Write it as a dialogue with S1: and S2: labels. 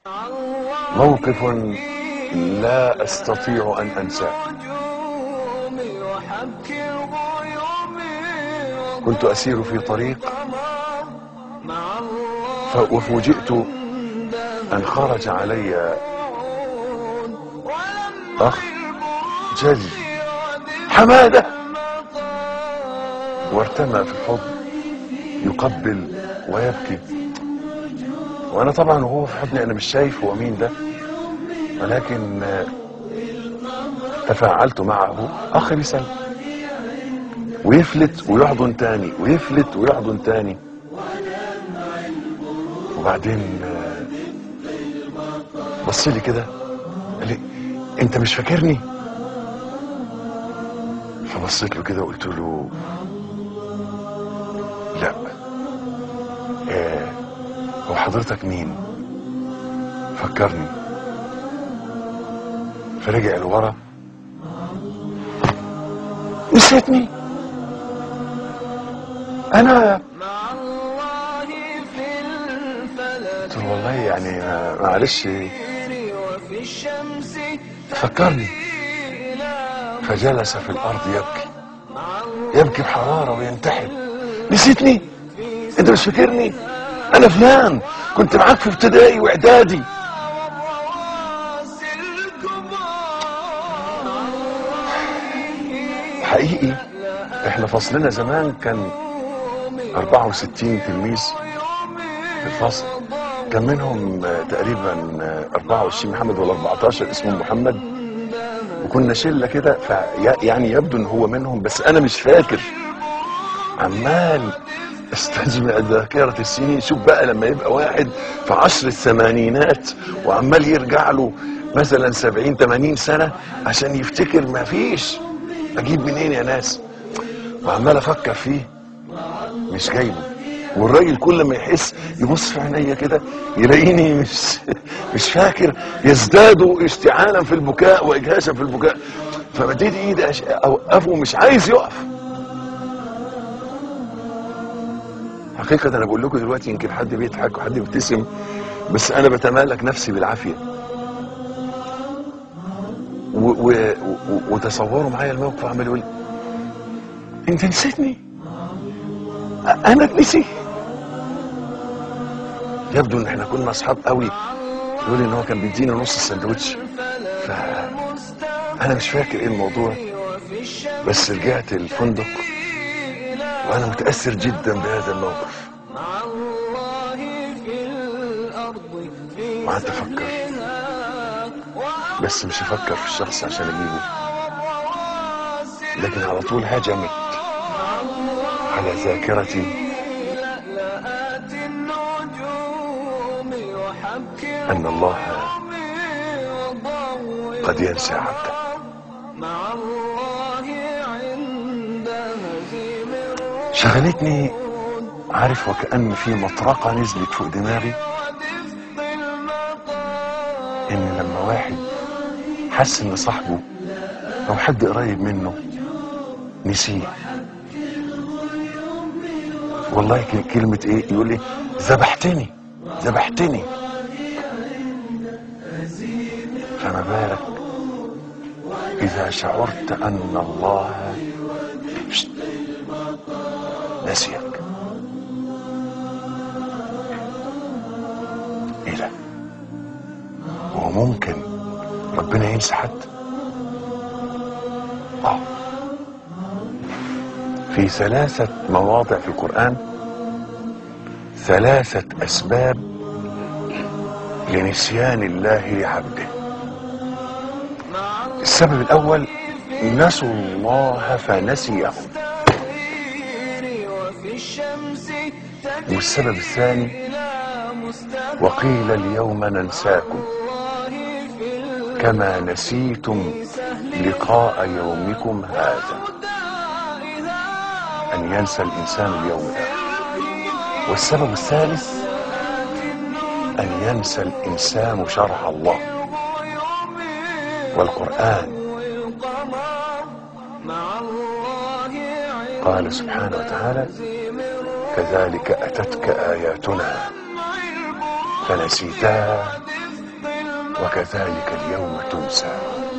S1: موقف لا استطيع ان انساه كنت اسير في طريق ف- وفوجئت ان خرج علي اخ جلي حماده وارتمى في الحضن يقبل ويبكي وانا طبعا وهو في حضني انا مش شايف هو مين ده ولكن آه، تفاعلت معه اخ بيسلم ويفلت ويحضن تاني ويفلت ويحضن تاني وبعدين آه، بص لي كده قال لي انت مش فاكرني فبصيت له كده وقلت له لا آه هو حضرتك مين فكرني فرجع لورا نسيتني انا قلت له والله يعني آه، معلش فكرني فجلس في الارض يبكي يبكي بحراره وينتحب نسيتني انت مش فاكرني انا فلان كنت معاك في ابتدائي واعدادي حقيقي احنا فصلنا زمان كان 64 تلميذ في الفصل كان منهم آه، تقريبا آه، 24 محمد ولا 14 اسمه محمد وكنا شله كده في يعني يبدو ان هو منهم بس انا مش فاكر عمال استجمع ذاكرة السنين شوف بقى لما يبقى واحد في عشر الثمانينات وعمال يرجع له مثلا سبعين ثمانين سنة عشان يفتكر ما فيش اجيب منين يا ناس وعمال افكر فيه مش جايبه والراجل كل ما يحس يبص في عينيا كده يلاقيني مش مش فاكر يزداد اشتعالا في البكاء واجهاشا في البكاء فمديت ايدي أش- اوقفه مش عايز يقف حقيقة أنا بقول لكم دلوقتي يمكن حد بيضحك وحد بيبتسم بس أنا بتمالك نفسي بالعافية و و و وتصوروا معايا الموقف عمال يقول أنت نسيتني أ- أنا اتنسي يبدو إن إحنا كنا أصحاب قوي يقول إن هو كان بيديني نص السندوتش ف أنا مش فاكر إيه الموضوع بس رجعت الفندق وأنا متأثر جدا بهذا الموقف وقعدت افكر بس مش افكر في الشخص عشان اجيبه لكن على طول هجمت على ذاكرتي ان الله قد ينسى عبده شغلتني عارف وكأن في مطرقة نزلت فوق دماغي ان لما واحد حس ان صاحبه او حد قريب منه نسيه والله ك- كلمة ايه يقول لي ذبحتني ذبحتني فما بالك اذا شعرت ان الله شت، نسيك ايه ده هو ممكن ربنا ينسى حد اه في ثلاثة مواضع في القرآن ثلاثة أسباب لنسيان الله لعبده السبب الأول نسوا الله فنسيهم والسبب الثاني وقيل اليوم ننساكم كما نسيتم لقاء يومكم هذا أن ينسى الإنسان اليوم الآخر والسبب الثالث أن ينسى الإنسان شرع الله والقرآن قال سبحانه وتعالى كذلك أتتك آياتنا فنسيتها وكذلك اليوم تنسى